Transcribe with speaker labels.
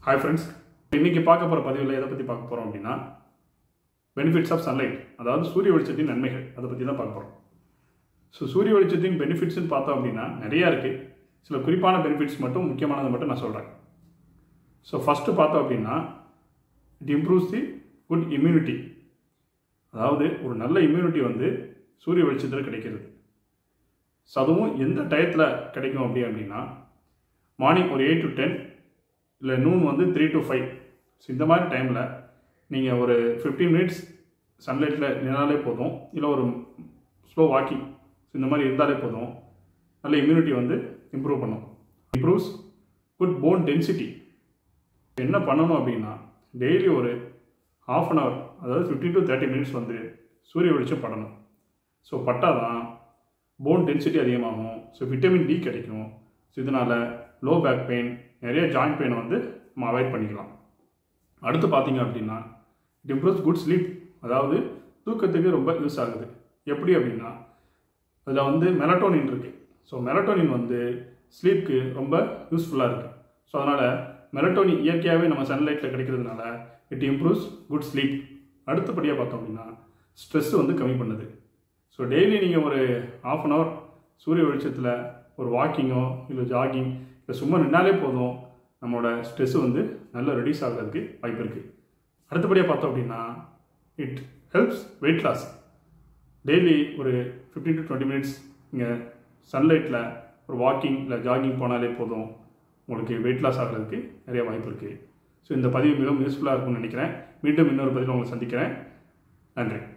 Speaker 1: hi friends இன்னைக்கு பார்க்க போகிற பதிவில் எதை பற்றி பார்க்க போகிறோம் அப்படின்னா பெனிஃபிட்ஸ் ஆஃப் சன்லைட் அதாவது சூரிய வெளிச்சத்தின் நன்மைகள் அதை பற்றி தான் பார்க்க போகிறோம் ஸோ சூரிய வெளிச்சத்தின் பெனிஃபிட்ஸ்னு பார்த்தோம் அப்படின்னா நிறையா இருக்குது சில குறிப்பான பெனிஃபிட்ஸ் மட்டும் முக்கியமானதை மட்டும் நான் சொல்கிறேன் ஸோ ஃபஸ்ட்டு பார்த்தோம் அப்படின்னா it improves the good immunity அதாவது ஒரு நல்ல இம்யூனிட்டி வந்து சூரிய வெளிச்சத்தில் கிடைக்கிறது ஸோ அதுவும் எந்த டயத்தில் கிடைக்கும் அப்படி அப்படின்னா மார்னிங் ஒரு எயிட் டு டென் இல்லை நூன் வந்து த்ரீ டு ஃபைவ் ஸோ இந்த மாதிரி டைமில் நீங்கள் ஒரு ஃபிஃப்டீன் மினிட்ஸ் சன்லைட்டில் நின்னாலே போதும் இல்லை ஒரு ஸ்லோ வாக்கிங் ஸோ இந்த மாதிரி இருந்தாலே போதும் நல்ல இம்யூனிட்டி வந்து இம்ப்ரூவ் பண்ணும் இம்ப்ரூவ்ஸ் குட் போன் டென்சிட்டி என்ன பண்ணணும் அப்படின்னா டெய்லி ஒரு ஹாஃப் அன் ஹவர் அதாவது ஃபிஃப்டீன் டு தேர்ட்டி மினிட்ஸ் வந்து சூரிய வெளிச்சம் படணும் ஸோ பட்டால் தான் போன் டென்சிட்டி அதிகமாகும் ஸோ விட்டமின் டி கிடைக்கும் ஸோ இதனால் லோ பேக் பெயின் நிறைய ஜாயிண்ட் பெயினை வந்து நம்ம அவாய்ட் பண்ணிக்கலாம் அடுத்து பார்த்தீங்க அப்படின்னா இட் இம்ப்ரூவ்ஸ் குட் ஸ்லீப் அதாவது தூக்கத்துக்கு ரொம்ப யூஸ் ஆகுது எப்படி அப்படின்னா அதில் வந்து மெலட்டோனின் இருக்குது ஸோ மெலட்டோனின் வந்து ஸ்லீப்க்கு ரொம்ப யூஸ்ஃபுல்லாக இருக்குது ஸோ அதனால் மெலட்டோனின் இயற்கையாகவே நம்ம சன்லைட்டில் கிடைக்கிறதுனால இட் இம்ப்ரூவ்ஸ் குட் ஸ்லீப் அடுத்தபடியாக பார்த்தோம் அப்படின்னா ஸ்ட்ரெஸ் வந்து கம்மி பண்ணுது ஸோ டெய்லி நீங்கள் ஒரு ஆஃப் அன் ஹவர் சூரிய வெளிச்சத்தில் ஒரு வாக்கிங்கோ இல்லை ஜாகிங் இல்லை சும்மா நின்னாலே போதும் நம்மளோட ஸ்ட்ரெஸ்ஸு வந்து நல்லா ரெடியூஸ் ஆகிறதுக்கு வாய்ப்பு இருக்குது அடுத்தபடியாக பார்த்தோம் அப்படின்னா it helps weight loss daily ஒரு ஃபிஃப்டீன் டு டுவெண்ட்டி மினிட்ஸ் நீங்கள் சன்லைட்டில் ஒரு வாக்கிங் இல்லை ஜாகிங் போனாலே போதும் உங்களுக்கு வெயிட் லாஸ் ஆகிறதுக்கு நிறைய வாய்ப்பு இருக்குது ஸோ இந்த பதிவு மிகவும் யூஸ்ஃபுல்லாக இருக்கும்னு நினைக்கிறேன் மீண்டும் இன்னொரு பதிவில் உங்களை சந்திக்கிறேன் நன்றி